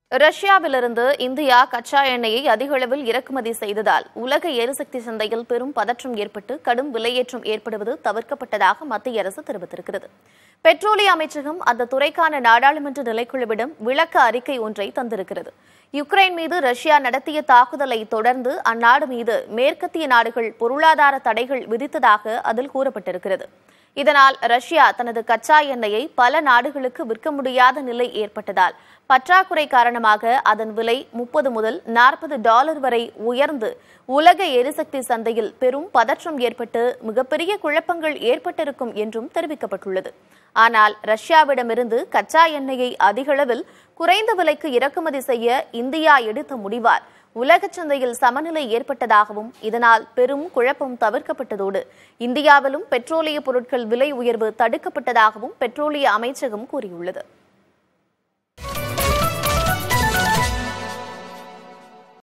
ரஷ்யாவிலிருந்து India கச்சா எண்ணெயை அதிக அளவில் இறக்குமதி செய்ததால் உலக எரிசக்தி சந்தையில் பெரும் பதற்றம் ஏற்பட்டு கடும் விலையேற்றம் ஏற்படுவது தவிர்க்கப்பட்டதாக மத்திய அரசு தெரிவித்திருக்கிறது பெட்ரோலிய அமைச்சகம் அந்த துறைக்கான நாடாளுமன்ற நிலைக்குழுவிடம் விளக்க அறிக்கை ஒன்றை தந்திருக்கிறது யுக்ரைன் மீது ரஷ்யா நடத்திய தாக்குதலை தொடர்ந்து அந்நாடு மீது மேற்கத்திய நாடுகள் பொருளாதார தடைகள் விதித்ததாக அதில் கூறப்பட்டிருக்கிறது இதனால் ரஷ்யா தனது கச்சா எண்ணெயை பல நாடுகளுக்கு விற்க முடியாத நிலை ஏற்பட்டதால் பற்றாக்குறை காரணமாக அதன் விலை முப்பது முதல் நாற்பது டாலர் வரை உயர்ந்து உலக எரிசக்தி சந்தையில் பெரும் பதற்றம் ஏற்பட்டு மிகப்பெரிய குழப்பங்கள் ஏற்பட்டிருக்கும் என்றும் தெரிவிக்கப்பட்டுள்ளது ஆனால் ரஷ்யாவிடமிருந்து கச்சா எண்ணெயை அதிகளவில் குறைந்த விலைக்கு இறக்குமதி செய்ய இந்தியா எடுத்த முடிவால் உலக சந்தையில் சமநிலை ஏற்பட்டதாகவும் இதனால் பெரும் குழப்பம் தவிர்க்கப்பட்டதோடு இந்தியாவிலும் பெட்ரோலிய பொருட்கள் விலை உயர்வு தடுக்கப்பட்டதாகவும் பெட்ரோலிய அமைச்சகம் கூறியுள்ளது